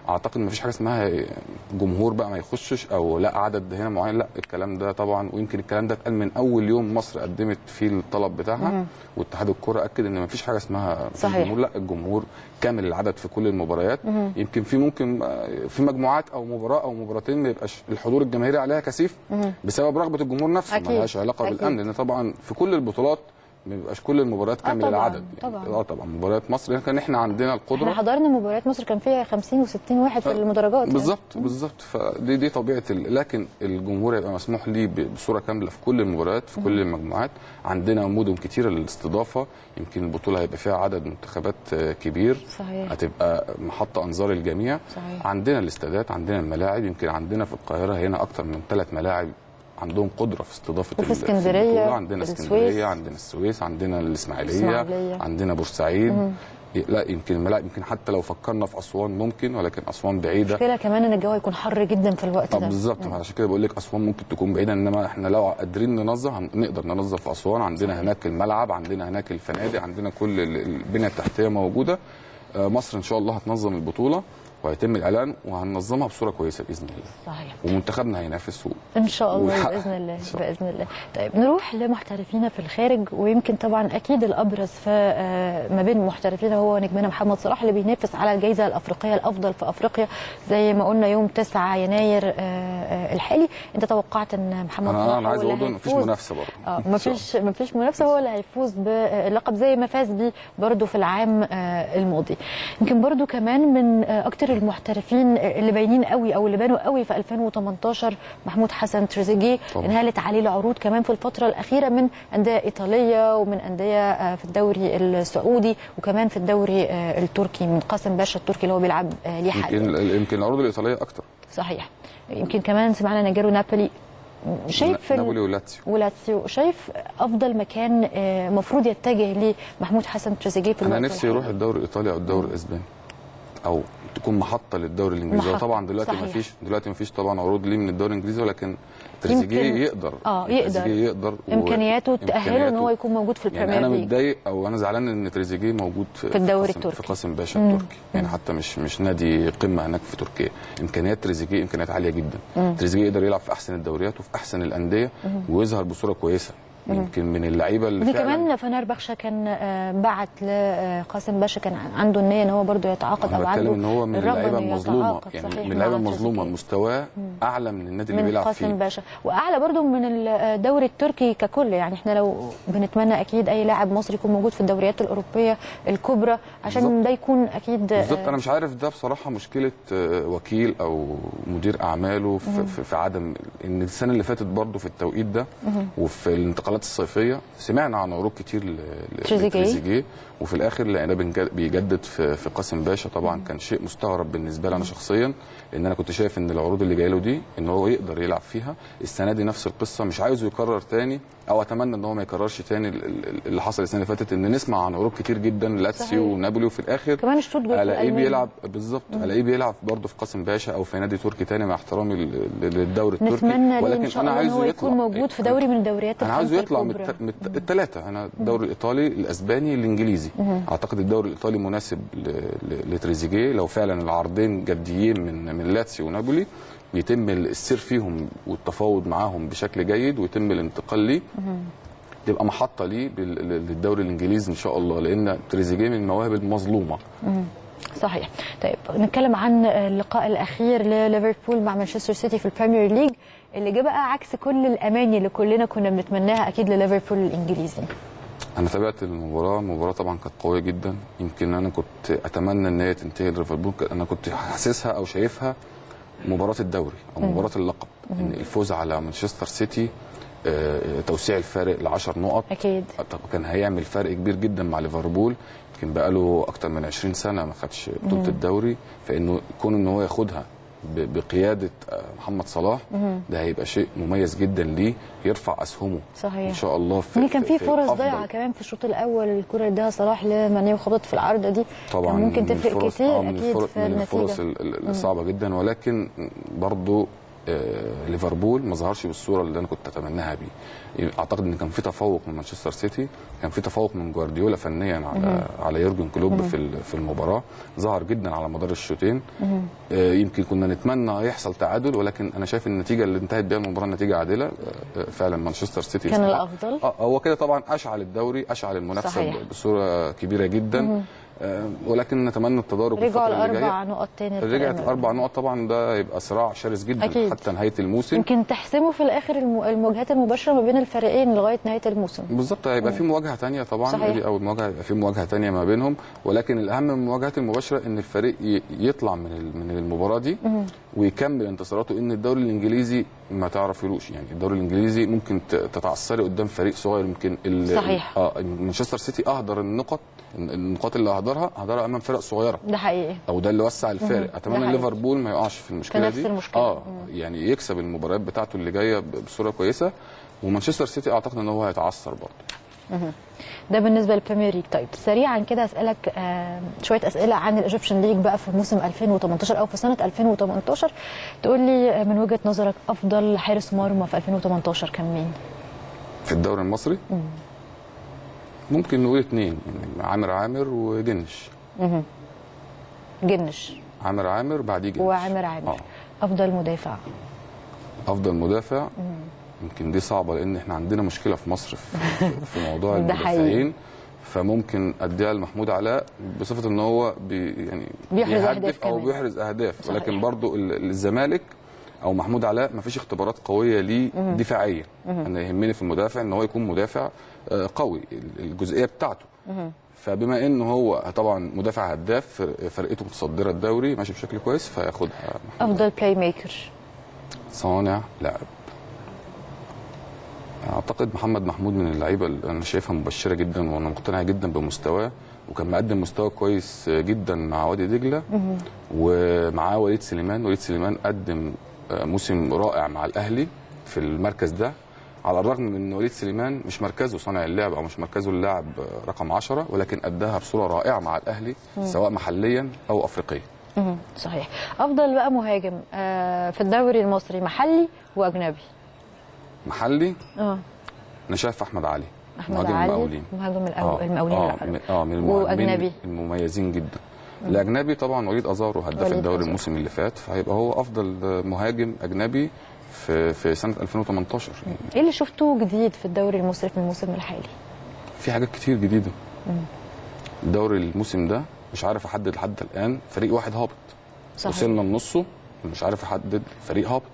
اعتقد ما فيش حاجه اسمها جمهور بقى ما يخشش او لا عدد هنا معين لا الكلام ده طبعا ويمكن الكلام ده اتقال من اول يوم مصر قدمت فيه الطلب بتاعها واتحاد الكره اكد ان ما فيش حاجه اسمها مفيش صحيح. جمهور لا الجمهور كامل العدد في كل المباريات يمكن في ممكن آه، في مجموعات او مباراه او مباراتين ما يبقاش الحضور الجماهيري عليها كثيف بسبب رغبه الجمهور نفسه أكيد. ما لهاش علاقه أكيد. بالامن لان طبعا في كل البطولات ما بيبقاش كل المباريات كامل طبعاً، العدد طبعاً. اه طبعا مباريات مصر لكن احنا عندنا احنا القدره حضرنا مباريات مصر كان فيها 50 و60 واحد في المدرجات يعني. بالظبط بالظبط فدي دي طبيعه ال- لكن الجمهور يبقى مسموح ليه ب- بصوره كامله في كل المباريات في كل المجموعات عندنا مدن كتيره للاستضافه يمكن البطوله هيبقى فيها عدد منتخبات آه، كبير صحيح. هتبقى محط انظار الجميع صحيح. عندنا الاستادات عندنا الملاعب يمكن عندنا في القاهره هنا اكتر من ثلاث ملاعب عندهم قدره في استضافه وفي ال- اسكندرية، البطولة. عندنا في اسكندريه السويس. عندنا السويس عندنا الاسماعيليه الإسماعيلية. عندنا بورسعيد لا يمكن الملاعب يمكن حتى لو فكرنا في اسوان ممكن ولكن اسوان بعيده المشكله كمان ان الجو هيكون حر جدا في الوقت طب ده بالظبط عشان كده بقول لك اسوان ممكن تكون بعيده انما احنا لو قادرين ننظم هن- نقدر ننظم في اسوان عندنا هناك الملعب عندنا هناك الفنادق عندنا كل ال- البنيه التحتيه موجوده آه، مصر ان شاء الله هتنظم البطوله وهيتم الاعلان وهننظمها بصوره كويسه باذن الله صحيح ومنتخبنا هينافس و... ان شاء الله ويحقق. باذن الله إن شاء الله. باذن الله طيب نروح لمحترفينا في الخارج ويمكن طبعا اكيد الابرز في آه، ما بين محترفينا هو نجمنا محمد صلاح اللي بينافس على الجائزه الافريقيه الافضل في افريقيا زي ما قلنا يوم 9 يناير آه، آه، الحالي انت توقعت ان محمد صلاح انا انا هو عايز اللي اقول مفيش هيفوز. منافسه برضه اه مفيش مفيش منافسه هو اللي هيفوز باللقب زي ما فاز بيه برضه في العام آه، الماضي يمكن برضه كمان من آه، اكتر المحترفين اللي باينين قوي او اللي بانوا قوي في 2018 محمود حسن تريزيجيه طبعا. انهالت عليه العروض كمان في الفتره الاخيره من انديه ايطاليه ومن انديه آه، في الدوري السعودي وكمان في الدوري آه، التركي من قاسم باشا التركي اللي هو بيلعب آه، ليه حاليا يمكن يمكن العروض الايطاليه اكتر صحيح يمكن كمان سمعنا نيجيرو نابولي شايف في ال- نابولي ولاتسيو ولاتسيو شايف افضل مكان آه، مفروض يتجه ليه محمود حسن تريزيجيه في انا الوقت نفسي الحالي؟ يروح الدوري الايطالي او الدوري الاسباني او تكون محطه للدوري الانجليزي محطة، طبعا دلوقتي صحيح. ما فيش دلوقتي ما فيش طبعا عروض ليه من الدوري الانجليزي ولكن تريزيجيه يمكن- يقدر اه يقدر تريزيجيه يقدر و- امكانياته تاهله ان هو إمكانياته- يكون موجود في يعني البريمير انا ليج متضايق او انا زعلان ان تريزيجيه موجود في, في الدوري قاسم- التركي. في قاسم باشا التركي يعني حتى مش مش نادي قمه هناك في تركيا امكانيات تريزيجيه امكانيات عاليه جدا تريزيجيه يقدر يلعب في احسن الدوريات وفي احسن الانديه ويظهر بصوره كويسه يمكن من اللعيبه اللي دي فعلا كمان فنار بخشة كان آه، بعت لقاسم باشا كان عنده النيه ان هو برضه يتعاقد او انا عنده بتكلم ان هو من الرغبة اللعيبه إنه المظلومه يتعاقد، يعني صحيح، من اللعيبه مع المظلومه تريزيجيه. مستواه اعلى من النادي اللي من بيلعب قاسم فيه باشا واعلى برضو من الدوري التركي ككل يعني احنا لو بنتمنى اكيد اي لاعب مصري يكون موجود في الدوريات الاوروبيه الكبرى عشان بالظبط. ده يكون اكيد بالظبط آه، انا مش عارف ده بصراحه مشكله آه، وكيل او مدير اعماله في, في, في عدم ان السنه اللي فاتت برضه في التوقيت ده وفي الانتقالات الصيفيه سمعنا عن عروض كتير ل- ل- تريزيجيه. لتريزيجيه وفي الاخر لقيناه بنج- بيجدد في, في قاسم باشا طبعا كان شيء مستغرب بالنسبه لي انا شخصيا لان انا كنت شايف ان العروض اللي جايه له دي ان هو يقدر يلعب فيها السنه دي نفس القصه مش عايزه يكرر تاني او اتمنى ان هو ما يكررش تاني ال- ال- اللي حصل السنه اللي فاتت ان نسمع عن عروض كتير جدا لاتسيو صحيح. ونابولي وفي الاخر كمان شتوتجارت الاقيه الألماني. بيلعب بالظبط الاقيه بيلعب برضه في قاسم باشا او في نادي تركي تاني مع احترامي لل- للدوري التركي نتمنى ليه ولكن ان شاء انا الله ان عايزه هو يطلع يكون موجود في دوري من الدوريات انا عايزه الخمسة يطلع من, الكبرى. الت... من الت- الثلاثه انا الدوري الايطالي الاسباني الانجليزي اعتقد الدوري الايطالي مناسب ل... ل... لتريزيجيه لو فعلا العرضين جديين من من لاتسيو ونابولي يتم السير فيهم والتفاوض معاهم بشكل جيد ويتم الانتقال ليه تبقى محطه ليه بال- للدوري الانجليزي ان شاء الله لان تريزيجيه من المواهب المظلومه صحيح طيب نتكلم عن اللقاء الاخير لليفربول مع مانشستر سيتي في البريمير ليج اللي جه بقى عكس كل الاماني اللي كلنا كنا بنتمناها اكيد لليفربول الانجليزي انا تابعت المباراه المباراه طبعا كانت قويه جدا يمكن انا كنت اتمنى ان هي تنتهي ليفربول انا كنت حاسسها او شايفها مباراه الدوري او مباراه اللقب ان الفوز على مانشستر سيتي آه، توسيع الفارق ل 10 نقط اكيد طب كان هيعمل فرق كبير جدا مع ليفربول يمكن بقاله اكتر من 20 سنه ما خدش بطوله الدوري فانه كون ان هو ياخدها ب- بقياده آه، محمد صلاح ده هيبقى شيء مميز جدا ليه يرفع اسهمه صحيح. ان شاء الله في يعني كان في فرص الأفضل. ضايعه كمان في الشوط الاول الكره اللي اداها صلاح لماني وخبطت في العارضه دي طبعا كان ممكن من تفرق الفرص- كتير آه، من اكيد الفرص في من النتيجه الفرص ال- ال- الصعبه جدا ولكن برضو آه، ليفربول ما ظهرش بالصوره اللي انا كنت اتمناها بيه اعتقد ان كان في تفوق من مانشستر سيتي كان في تفوق من جوارديولا فنيا على على يورجن كلوب في ال- في المباراه ظهر جدا على مدار الشوطين آه، يمكن كنا نتمنى يحصل تعادل ولكن انا شايف النتيجه اللي انتهت بيها المباراه نتيجه عادله آه، آه، فعلا مانشستر سيتي كان يستحق. الأفضل. اه هو كده طبعا اشعل الدوري اشعل المنافسه صحيح. ب- بصوره كبيره جدا آه، ولكن نتمنى التدارك رجعوا الفتره اللي الاربع جايه نقط تاني رجعت الفرق. الاربع نقط طبعا ده يبقى صراع شرس جدا أكيد. حتى نهايه الموسم يمكن تحسموا في الاخر الم- المواجهات المباشره ما بين الفريقين لغايه نهايه الموسم بالظبط هيبقى في مواجهه تانية طبعا صحيح. دي اول مواجهه هيبقى في مواجهه تانية ما بينهم ولكن الاهم من المواجهات المباشره ان الفريق ي- يطلع من ال- من المباراه دي ويكمل انتصاراته ان الدوري الانجليزي ما تعرفيلوش يعني الدوري الانجليزي ممكن ت- تتعثري قدام فريق صغير يمكن ال- صحيح. اه مانشستر سيتي اهدر النقط النقاط اللي اهدرها اهدرها امام فرق صغيره ده حقيقي او ده اللي وسع الفارق ده اتمنى حقيقي. ليفربول ما يقعش في المشكله في نفس دي المشكلة. اه يعني يكسب المباريات بتاعته اللي جايه ب- بصوره كويسه ومانشستر سيتي اعتقد ان هو هيتعثر برضه ده بالنسبه للبريمير ليج طيب سريعا كده اسالك آه شويه اسئله عن الايجيبشن ليج بقى في موسم 2018 او في سنه 2018 تقول لي آه، من وجهه نظرك افضل حارس مرمى في 2018 كان مين؟ في الدوري المصري ممكن نقول اثنين يعني عامر عامر وجنش جنش عامر عامر بعديه جنش وعامر عامر آه. افضل مدافع افضل مدافع يمكن دي صعبه لان احنا عندنا مشكله في مصر في, في موضوع ده حقيقي. المدافعين فممكن اديها لمحمود علاء بصفه ان هو بي يعني بيحرز بيهدف أهداف او كمان. بيحرز اهداف صحيح. ولكن برضو ال- الزمالك او محمود علاء ما فيش اختبارات قويه ليه دفاعيا انا يهمني في المدافع ان هو يكون مدافع آه، قوي ال- الجزئيه بتاعته فبما انه هو طبعا مدافع هداف فر- فرقته متصدره الدوري ماشي بشكل كويس فياخدها محمود افضل بلاي ميكر صانع لاعب اعتقد محمد محمود من اللعيبه اللي انا شايفها مبشره جدا وانا مقتنع جدا بمستواه وكان مقدم مستوى كويس جدا مع وادي دجله ومعاه وليد سليمان وليد سليمان قدم آه، موسم رائع مع الاهلي في المركز ده على الرغم من ان وليد سليمان مش مركزه صانع اللعب او مش مركزه اللاعب آه، رقم 10 ولكن اداها بصوره رائعه مع الاهلي سواء محليا او افريقيا مهم. صحيح افضل بقى مهاجم آه في الدوري المصري محلي واجنبي محلي اه انا شايف احمد علي احمد مهاجم علي المقاولين مهاجم الأو- اه المقاولين اه لا. من, آه من المهاجمين واجنبي المميزين جدا الاجنبي طبعا وليد ازارو هداف وليد الدوري أزارو. الموسم اللي فات فهيبقى هو افضل مهاجم اجنبي في في سنه 2018 يعني ايه اللي شفته جديد في الدوري المصري في الموسم الحالي؟ في حاجات كتير جديده الدوري الموسم ده مش عارف احدد لحد الان فريق واحد هابط صحيح وصلنا لنصه مش عارف احدد فريق هابط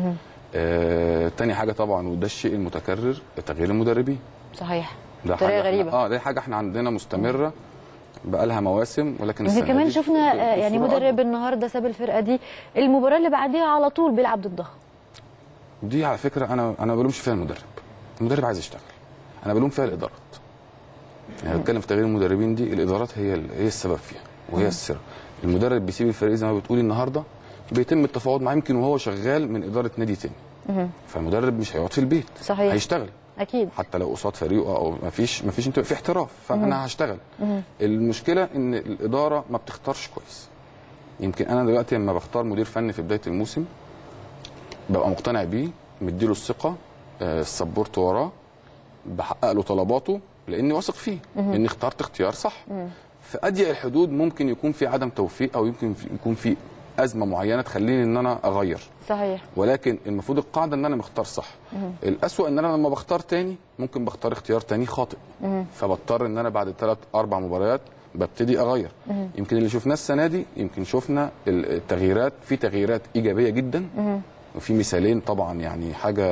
آه تاني حاجه طبعا وده الشيء المتكرر تغيير المدربين صحيح ده بطريقة حاجه غريبة. احنا اه دي حاجه احنا عندنا مستمره بقى لها مواسم ولكن يمكن السنة كمان دي شفنا ب- آه، يعني بصورة مدرب أكبر. النهارده ساب الفرقه دي المباراه اللي بعديها على طول بيلعب ضدها دي على فكره انا انا ما بلومش فيها المدرب المدرب عايز يشتغل انا بلوم فيها الادارات يعني بتكلم في تغيير المدربين دي الادارات هي ال- هي السبب فيها وهي السر المدرب بيسيب الفريق زي ما بتقولي النهارده بيتم التفاوض معاه يمكن وهو شغال من اداره نادي تاني فالمدرب مش هيقعد في البيت صحيح. هيشتغل اكيد حتى لو قصاد فريقه او ما فيش ما فيش انت في احتراف فانا هشتغل المشكله ان الاداره ما بتختارش كويس يمكن انا دلوقتي لما بختار مدير فني في بدايه الموسم ببقى مقتنع بيه مديله الثقه آه، السبورت وراه بحقق له طلباته لاني واثق فيه اني اخترت اختيار صح في اضيق الحدود ممكن يكون في عدم توفيق او يمكن في- يكون في ازمه معينه تخليني ان انا اغير صحيح ولكن المفروض القاعده ان انا مختار صح الاسوأ ان انا لما بختار تاني ممكن بختار اختيار تاني خاطئ فبضطر ان انا بعد ثلاث اربع مباريات ببتدي اغير يمكن اللي شفناه السنه دي يمكن شفنا التغييرات في تغييرات ايجابيه جدا وفي مثالين طبعا يعني حاجه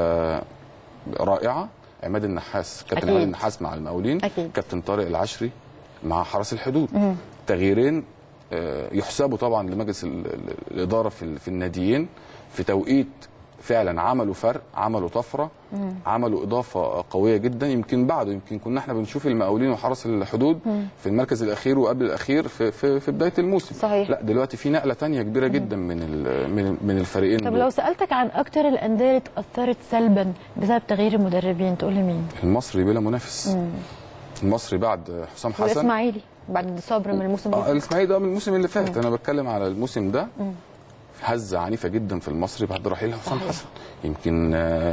رائعه عماد النحاس كابتن أكيد. عماد النحاس مع المقاولين أكيد. كابتن طارق العشري مع حرس الحدود تغييرين آه، يحسبوا طبعا لمجلس ال- ال- الاداره في ال- في الناديين في توقيت فعلا عملوا فرق عملوا طفره عملوا اضافه قويه جدا يمكن بعده يمكن كنا احنا بنشوف المقاولين وحرس الحدود في المركز الاخير وقبل الاخير في في, في بدايه الموسم صحيح. لا دلوقتي في نقله تانية كبيره جدا من ال- من من الفريقين طب دول. لو سالتك عن اكتر الانديه اللي اتاثرت سلبا بسبب تغيير المدربين تقول لي مين؟ المصري بلا منافس المصري بعد حسام حسن والاسماعيلي بعد صبر من الموسم اه اللي الاسماعيلي ده من الموسم اللي فات انا بتكلم على الموسم ده هزه عنيفه جدا في المصري بعد رحيل حسام صحيح. حسن يمكن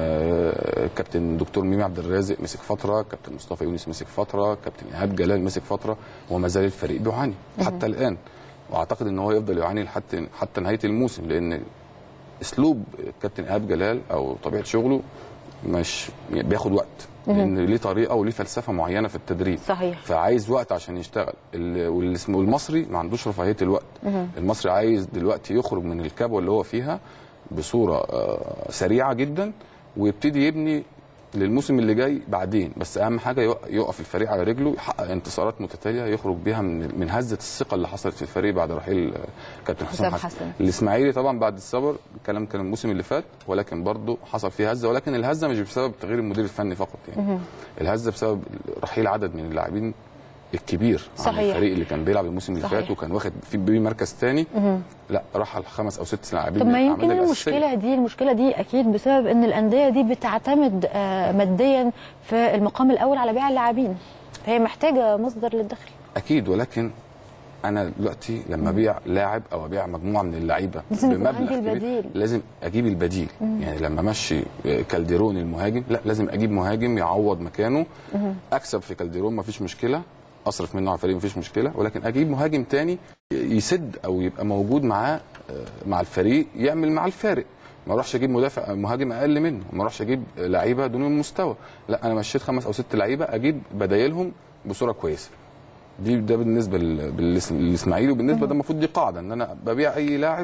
آه، كابتن دكتور ميمي عبد الرازق مسك فتره كابتن مصطفى يونس مسك فتره كابتن ايهاب جلال مسك فتره وما زال الفريق بيعاني حتى الان واعتقد ان هو يفضل يعاني لحتى حتى نهايه الموسم لان اسلوب كابتن ايهاب جلال او طبيعه شغله مش بياخد وقت لان ليه طريقه وليه فلسفه معينه في التدريب صحيح. فعايز وقت عشان يشتغل ال- والاسم- والمصري ما عندوش رفاهيه الوقت المصري عايز دلوقتي يخرج من الكبوه اللي هو فيها بصوره آه، سريعه جدا ويبتدي يبني للموسم اللي جاي بعدين بس اهم حاجه يق- يقف الفريق على رجله يحقق انتصارات متتاليه يخرج بيها من من هزه الثقه اللي حصلت في الفريق بعد رحيل آه، كابتن حسام حسام حسن, حسن. الاسماعيلي طبعا بعد الصبر الكلام كان الموسم اللي فات ولكن برضه حصل فيه هزه ولكن الهزه مش بسبب تغيير المدير الفني فقط يعني الهزه بسبب رحيل عدد من اللاعبين الكبير عن صحيح. الفريق اللي كان بيلعب الموسم اللي صحيح. فات وكان واخد في بيه مركز تاني لا راح على خمس او ست لاعبين طب من ما يمكن الأعمال الأساسية. المشكله دي المشكله دي اكيد بسبب ان الانديه دي بتعتمد آه، ماديا في المقام الاول على بيع اللاعبين فهي محتاجه مصدر للدخل اكيد ولكن انا دلوقتي لما ابيع لاعب او ابيع مجموعه من اللعيبه لازم يكون بمبلغ عندي كبير، البديل. لازم اجيب البديل يعني لما امشي كالديرون المهاجم لا لازم اجيب مهاجم يعوض مكانه اكسب في كالديرون مفيش مشكله اصرف منه على الفريق مفيش مشكله ولكن اجيب مهاجم تاني يسد او يبقى موجود معاه آه، مع الفريق يعمل مع الفارق ما اروحش اجيب مدافع مهاجم اقل منه ما اروحش اجيب لعيبه دون المستوى لا انا مشيت خمس او ست لعيبه اجيب بدايلهم بصوره كويسه دي ده بالنسبه لل- بالإس- للاسماعيلي وبالنسبه ده المفروض دي قاعده ان انا ببيع اي لاعب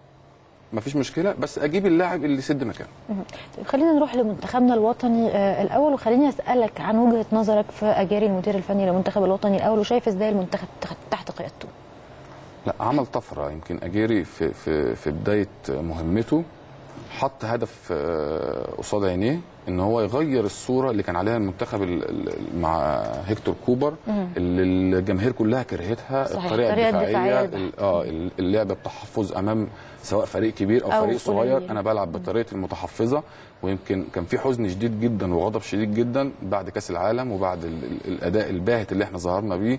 مفيش مشكله بس اجيب اللاعب اللي يسد مكانه طيب خلينا نروح لمنتخبنا الوطني آه، الاول وخليني اسالك عن وجهه نظرك في اجاري المدير الفني للمنتخب الوطني الاول وشايف ازاي المنتخب تحت- تحت قيادته لا عمل طفره يمكن اجيري في في في بدايه مهمته حط هدف آه، قصاد عينيه ان هو يغير الصوره اللي كان عليها المنتخب ال- ال- مع هيكتور كوبر اللي الجماهير كلها كرهتها صحيح، الطريقه الطريقة الدفاعيه الدفاعية ال- اه ال- اللعب التحفظ امام سواء فريق كبير او, أو فريق صغير قليل. انا بلعب بطريقه المتحفظه ويمكن كان في حزن شديد جدا وغضب شديد جدا بعد كاس العالم وبعد ال- ال- الاداء الباهت اللي احنا ظهرنا بيه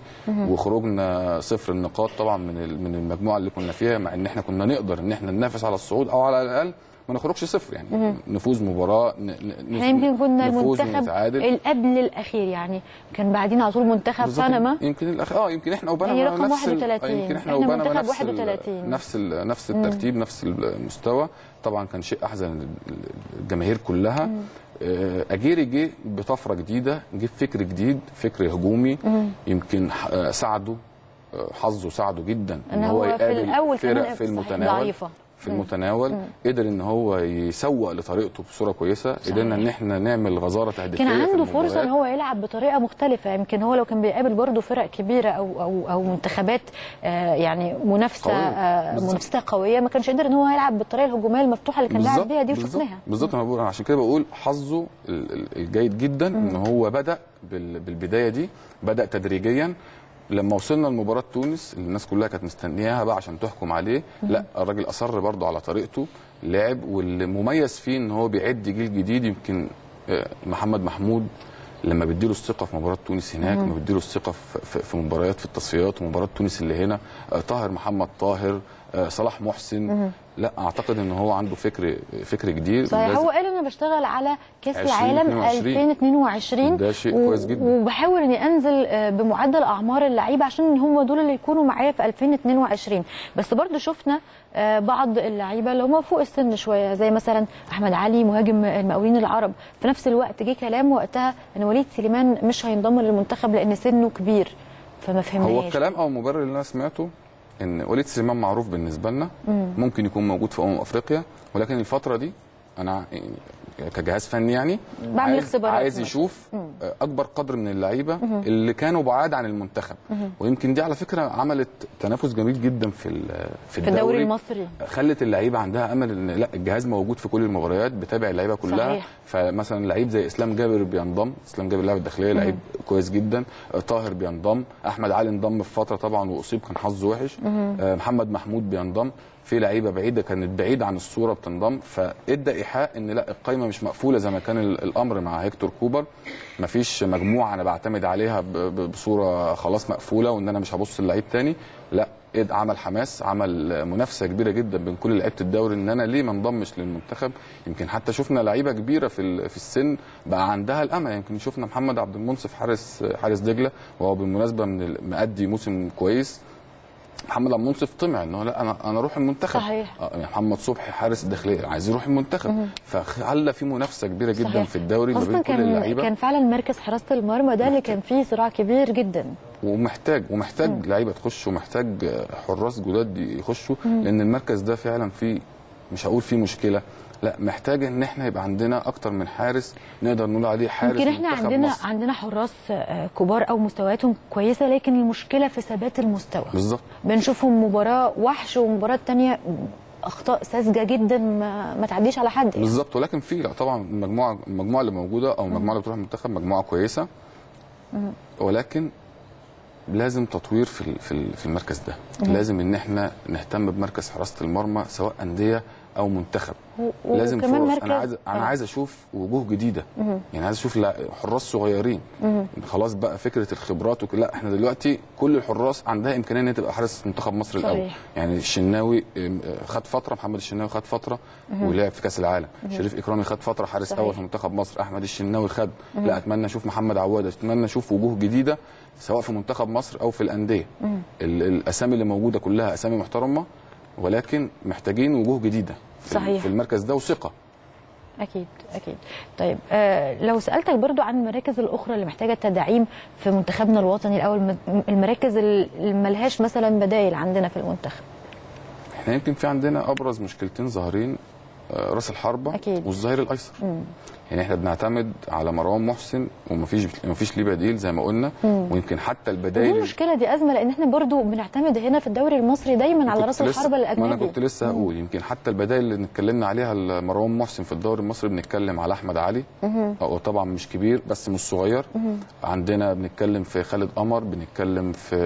وخروجنا صفر النقاط طبعا من ال- من المجموعه اللي كنا فيها مع ان احنا كنا نقدر ان احنا ننافس على الصعود او على الاقل ما نخرجش صفر يعني نفوز مباراه ن- ن- احنا يمكن كنا نفوز المنتخب ونتعادل. اللي قبل الاخير يعني كان بعدين على طول منتخب بالظبط. بنما يمكن الأخ... اه يمكن احنا وبنما يعني رقم نفس ال- 31. آه، يمكن احنا إحنا وبنما منتخب نفس 31. ال... نفس ال... نفس الترتيب نفس المستوى طبعا كان شيء احزن الجماهير كلها آه، اجيري جه بطفره جديده جه بفكر جديد فكر هجومي يمكن ح- آه، ساعده آه، حظه ساعده جدا ان هو في الاول فرق كمان في المتناول ضعيفه في المتناول قدر ان هو يسوق لطريقته بصوره كويسه قدرنا ان احنا نعمل غزاره تهديفيه كان في عنده فرصه المباريات. ان هو يلعب بطريقه مختلفه يمكن هو لو كان بيقابل برضه فرق كبيره او او او منتخبات آه، يعني منافسه قوية. آه، بالظبط. منافسه قويه ما كانش قدر ان هو يلعب بالطريقه الهجوميه المفتوحه اللي كان لاعب بالظبط- بيها دي بالظبط- وشفناها بالظبط انا بقول عشان كده بقول حظه ال- ال- الجيد جدا ان هو بدا بال- بالبدايه دي بدا تدريجيا لما وصلنا لمباراه تونس اللي الناس كلها كانت مستنياها بقى عشان تحكم عليه لا الراجل اصر برضه على طريقته لعب واللي مميز فيه ان هو بيعد جيل جديد يمكن آه، محمد محمود لما بيديله الثقه في مباراه تونس هناك لما بيديله الثقه في, في, في مباريات في التصفيات ومباراه تونس اللي هنا آه، طاهر محمد طاهر آه، صلاح محسن لا اعتقد ان هو عنده فكر فكر جديد صحيح ولازم- هو قال انا بشتغل على كاس 2022. العالم 2022 ده شيء و- كويس جدا. وبحاول اني انزل آه، بمعدل اعمار اللعيبه عشان هم دول اللي يكونوا معايا في 2022 بس برضو شفنا آه، بعض اللعيبه اللي هم فوق السن شويه زي مثلا احمد علي مهاجم المقاولين العرب في نفس الوقت جه كلام وقتها ان وليد سليمان مش هينضم للمنتخب لان سنه كبير فما هو فهمناش الكلام او المبرر اللي انا سمعته ان وليد سليمان معروف بالنسبه لنا ممكن يكون موجود في امم افريقيا ولكن الفتره دي انا يعني كجهاز فني يعني بعمل عايز, اختبارات عايز مثلا. يشوف اكبر قدر من اللعيبه اللي كانوا بعاد عن المنتخب ويمكن دي على فكره عملت تنافس جميل جدا في ال- في في الدوري الدوري المصري خلت اللعيبه عندها امل ان لا الجهاز موجود في كل المباريات بتابع اللعيبه كلها صحيح. فمثلا لعيب زي اسلام جابر بينضم اسلام جابر لاعب الداخليه لعيب كويس جدا آه، طاهر بينضم احمد علي انضم في فتره طبعا واصيب كان حظه وحش آه، محمد محمود بينضم في لعيبه بعيده كانت بعيده عن الصوره بتنضم فادى ايحاء ان لا القايمه مش مقفوله زي ما كان ال- الامر مع هيكتور كوبر مفيش مجموعه انا بعتمد عليها ب- ب- بصوره خلاص مقفوله وان انا مش هبص للعيب تاني لا إد- عمل حماس عمل منافسه كبيره جدا بين كل لعيبه الدوري ان انا ليه ما انضمش للمنتخب يمكن حتى شفنا لعيبه كبيره في ال- في السن بقى عندها الامل يمكن شفنا محمد عبد المنصف حارس حارس دجله وهو بالمناسبه من ال- مأدي موسم كويس محمد عبد المنصف طمع انه لا انا انا اروح المنتخب صحيح. آه، يعني محمد صبحي حارس الداخليه عايز يروح المنتخب فخلى في منافسه كبيره جدا صحيح. في الدوري ما خاصة بين كل كان اللعيبه كان فعلا مركز حراسه المرمى ده اللي كان فيه صراع كبير جدا ومحتاج ومحتاج لعيبه تخش ومحتاج حراس جداد يخشوا لان المركز ده فعلا فيه مش هقول فيه مشكله لا محتاج ان احنا يبقى عندنا اكتر من حارس نقدر نقول عليه حارس يمكن احنا منتخب عندنا مصر. عندنا حراس آه، كبار او مستوياتهم كويسه لكن المشكله في ثبات المستوى بالظبط بنشوفهم مباراه وحش ومباراه تانية اخطاء ساذجه جدا ما, ما تعديش على حد يعني. بالظبط ولكن في لا طبعا المجموعه المجموعه اللي موجوده او المجموعه اللي بتروح المنتخب مجموعه كويسه ولكن لازم تطوير في ال- في ال- في المركز ده لازم ان احنا نهتم بمركز حراسه المرمى سواء انديه او منتخب و- و- لازم وكمان فرص مركز- انا عايز انا آه. عايز اشوف وجوه جديده يعني عايز اشوف لا- حراس صغيرين خلاص بقى فكره الخبرات وكده لا احنا دلوقتي كل الحراس عندها امكانيه ان هي تبقى حارس منتخب مصر صحيح. الاول يعني الشناوي ام، خد فتره محمد الشناوي خد فتره ولعب في كاس العالم شريف اكرامي خد فتره حارس صحيح. اول في منتخب مصر احمد الشناوي خد لا اتمنى اشوف محمد عواد اتمنى اشوف وجوه جديده سواء في منتخب مصر او في الانديه ال- الاسامي اللي موجوده كلها اسامي محترمه ولكن محتاجين وجوه جديده في- صحيح. في المركز ده وثقه اكيد اكيد طيب آه لو سالتك برضو عن المراكز الاخرى اللي محتاجه تدعيم في منتخبنا الوطني الاول م- المراكز اللي ملهاش مثلا بدايل عندنا في المنتخب احنا يمكن في عندنا ابرز مشكلتين ظاهرين آه، راس الحربه أكيد. والظهير الايسر يعني احنا بنعتمد على مروان محسن ومفيش مفيش ليه بديل زي ما قلنا ويمكن حتى ودي البدائل المشكله دي ازمه لان احنا برضو بنعتمد هنا في الدوري المصري دايما على كنت راس لسه- الحربه ما انا الاجنبي كنت لسه هقول يمكن حتى البدائل اللي اتكلمنا عليها مروان محسن في الدوري المصري بنتكلم على احمد علي هو طبعا مش كبير بس مش صغير عندنا بنتكلم في خالد قمر بنتكلم في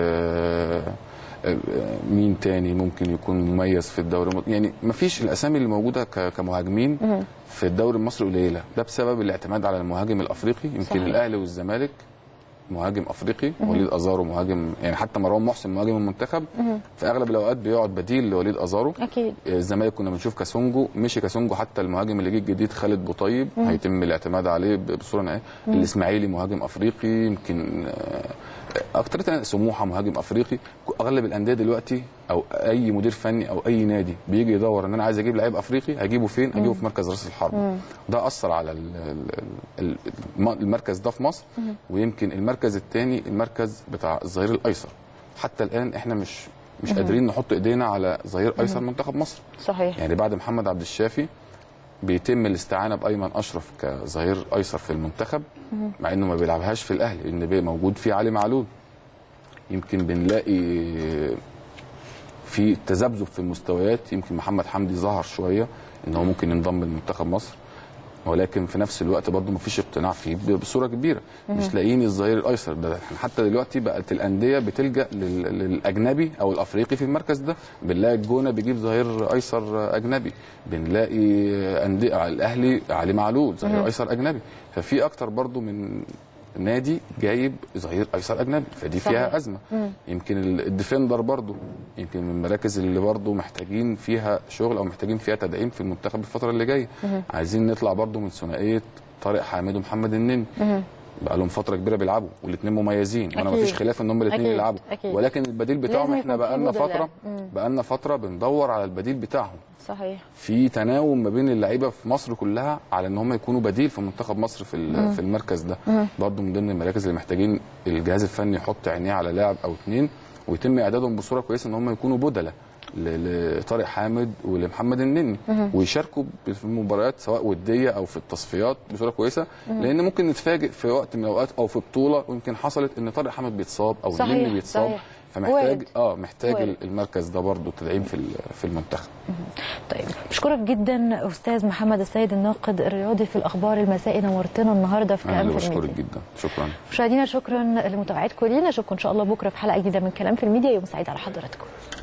آه، مين تاني ممكن يكون مميز في الدوري الم- يعني ما فيش الاسامي اللي موجوده ك- كمهاجمين في الدوري المصري قليله ده بسبب الاعتماد على المهاجم الافريقي يمكن صحيح. الاهلي والزمالك مهاجم افريقي وليد ازارو مهاجم يعني حتى مروان محسن مهاجم المنتخب في اغلب الاوقات بيقعد بديل لوليد ازارو اكيد الزمالك كنا بنشوف كاسونجو مشي كاسونجو حتى المهاجم اللي جه الجديد خالد بوطيب هيتم الاعتماد عليه ب- بصوره نهائيه الاسماعيلي مهاجم افريقي يمكن آه، اكتر سموحه مهاجم افريقي اغلب الانديه دلوقتي او اي مدير فني او اي نادي بيجي يدور ان انا عايز اجيب لعيب افريقي هجيبه فين هجيبه في مركز راس الحرب ده اثر على ال- ال- ال- الم- المركز ده في مصر ويمكن المركز الثاني المركز بتاع الظهير الايسر حتى الان احنا مش مش قادرين نحط ايدينا على ظهير ايسر منتخب مصر صحيح يعني بعد محمد عبد الشافي بيتم الاستعانه بايمن اشرف كظهير ايسر في المنتخب مع انه ما بيلعبهاش في الاهلي ان بي- موجود فيه علي معلول يمكن بنلاقي في تذبذب في المستويات يمكن محمد حمدي ظهر شويه ان هو ممكن ينضم لمنتخب مصر ولكن في نفس الوقت برضه مفيش اقتناع فيه ب- بصوره كبيره مش لاقيين الظهير الايسر ده إحنا حتى دلوقتي بقت الانديه بتلجا لل- للاجنبي او الافريقي في المركز ده بنلاقي الجونه بيجيب ظهير ايسر اجنبي بنلاقي انديه الاهلي علي معلول ظهير ايسر اجنبي ففي اكتر برضه من نادي جايب ظهير ايسر اجنبي فدي صحيح. فيها ازمه يمكن ال- الديفندر برضو يمكن من المراكز اللي برضو محتاجين فيها شغل او محتاجين فيها تدعيم في المنتخب الفتره اللي جايه عايزين نطلع برضو من ثنائيه طارق حامد ومحمد النني بقى لهم فتره كبيره بيلعبوا والاثنين مميزين وانا أكيد. مفيش خلاف ان هم الاثنين أكيد. يلعبوا أكيد. ولكن البديل بتاعهم لازم احنا يكون في بقى لنا بدلاء. فتره بقى لنا فتره بندور على البديل بتاعهم صحيح في تناوب ما بين اللعيبه في مصر كلها على ان هم يكونوا بديل في منتخب مصر في ال- في المركز ده برضه من ضمن المراكز اللي محتاجين الجهاز الفني يحط عينيه على لاعب او اثنين ويتم اعدادهم بصوره كويسه ان هم يكونوا بدله ل- لطارق حامد ولمحمد النني ويشاركوا في المباريات سواء وديه او في التصفيات بصوره كويسه لان ممكن نتفاجئ في وقت من الاوقات او في بطوله ويمكن حصلت ان طارق حامد بيتصاب او صحيح، النني بيتصاب صحيح. فمحتاج وارد. اه محتاج وارد. المركز ده برضه تدعيم في ال- في المنتخب طيب بشكرك جدا استاذ محمد السيد الناقد الرياضي في الاخبار المسائي نورتنا النهارده في انا كلام اللي في بشكرك الميديا جدا شكرا مشاهدينا شكرا لمتابعتكم لينا اشوفكم ان شاء الله بكره في حلقه جديده من كلام في الميديا يوم سعيد على حضراتكم